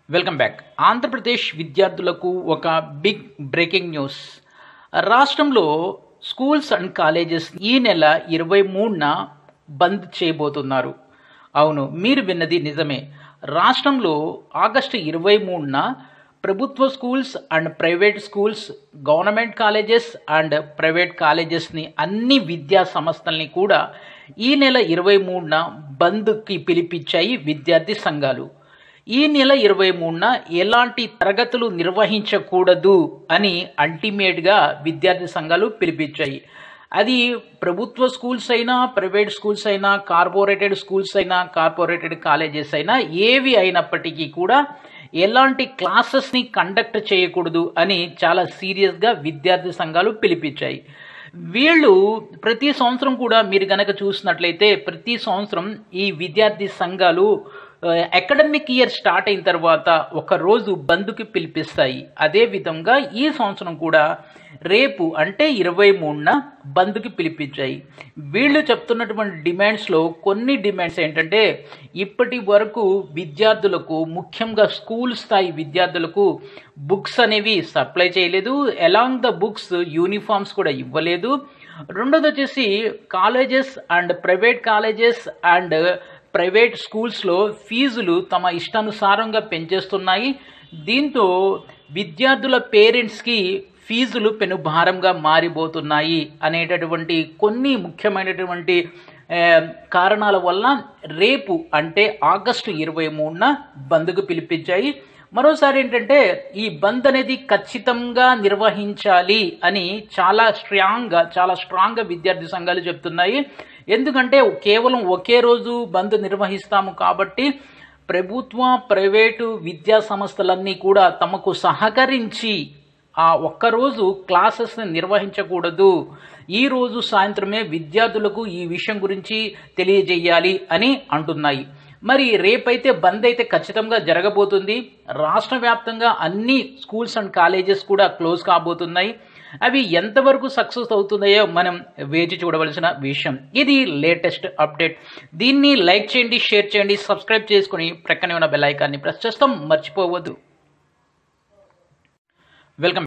welcome back Andhra Pradesh విద్యార్థులకు ఒక big breaking news రాష్ట్రంలో స్కూల్స్ అండ్ కాలేజెస్ ఈ నెల ఇరవై మూడున బంద్ చేయబోతున్నారు అవును మీరు విన్నది నిజమే రాష్ట్రంలో ఆగస్టు ఇరవై మూడున ప్రభుత్వ schools and private schools government colleges and private కాలేజెస్ని అన్ని విద్యా సంస్థల్ని కూడా ఈ నెల ఇరవై మూడున బంద్కి పిలిపించాయి విద్యార్థి సంఘాలు ఈ నెల ఇరవై మూడున ఎలాంటి తరగతులు నిర్వహించకూడదు అని అల్టిమేట్గా విద్యార్థి సంఘాలు పిలిపించాయి అది ప్రభుత్వ స్కూల్స్ అయినా ప్రైవేట్ స్కూల్స్ అయినా కార్పొరేటెడ్ స్కూల్స్ అయినా కార్పొరేటెడ్ కాలేజెస్ అయినా ఏవి అయినప్పటికీ కూడా ఎలాంటి క్లాసెస్ని కండక్ట్ చేయకూడదు అని చాలా సీరియస్గా విద్యార్థి సంఘాలు పిలిపించాయి వీళ్ళు ప్రతి సంవత్సరం కూడా మీరు గనక చూసినట్లయితే ప్రతి సంవత్సరం ఈ విద్యార్థి సంఘాలు అకాడమిక్ ఇయర్ స్టార్ట్ అయిన తర్వాత ఒక రోజు బంద్కి పిలిపిస్తాయి అదే విధంగా ఈ సంవత్సరం కూడా రేపు అంటే ఇరవై మూడున బంద్కి పిలిపించాయి వీళ్ళు చెప్తున్నటువంటి డిమాండ్స్లో కొన్ని డిమాండ్స్ ఏంటంటే ఇప్పటి వరకు విద్యార్థులకు ముఖ్యంగా స్కూల్ స్థాయి విద్యార్థులకు బుక్స్ అనేవి సప్లై చేయలేదు అలాంగ్ ద బుక్స్ యూనిఫామ్స్ కూడా ఇవ్వలేదు రెండోది వచ్చేసి colleges and private colleges and private స్కూల్స్లో ఫీజులు తమ ఇష్టానుసారంగా పెంచేస్తున్నాయి దీంతో విద్యార్థుల పేరెంట్స్కి ఫీజులు పెనుభారంగా మారిపోతున్నాయి అనేటటువంటి కొన్ని ముఖ్యమైనటువంటి కారణాల వల్ల రేపు అంటే ఆగస్టు ఇరవై మూడున బంద్కు పిలిపించాయి మరోసారి ఏంటంటే ఈ బంద్ అనేది ఖచ్చితంగా నిర్వహించాలి అని చాలా స్ట్రాంగ్గా చాలా స్ట్రాంగ్గా విద్యార్థి సంఘాలు చెప్తున్నాయి ఎందుకంటే కేవలం ఒకే రోజు బంద్ నిర్వహిస్తాము కాబట్టి ప్రభుత్వ ప్రైవేటు విద్యా సంస్థలన్నీ కూడా తమకు సహకరించి ఆ ఒక్కరోజు క్లాసెస్ని నిర్వహించకూడదు ఈ రోజు సాయంత్రమే విద్యార్థులకు ఈ విషయం గురించి తెలియజేయాలి అని అంటున్నాయి మరి రేపైతే బంద్ అయితే ఖచ్చితంగా జరగబోతుంది రాష్ట్ర వ్యాప్తంగా అన్ని స్కూల్స్ అండ్ కాలేజెస్ కూడా క్లోజ్ కాబోతున్నాయి అవి ఎంతవరకు సక్సెస్ అవుతున్నాయో మనం వేచి చూడవలసిన విషయం ఇది లేటెస్ట్ అప్డేట్ దీన్ని లైక్ చేయండి షేర్ చేయండి సబ్స్క్రైబ్ చేసుకుని ప్రక్కనే ఉన్న బెల్ ఐకాన్ని ప్రెస్ చేస్తాం మర్చిపోవద్దు వెల్కమ్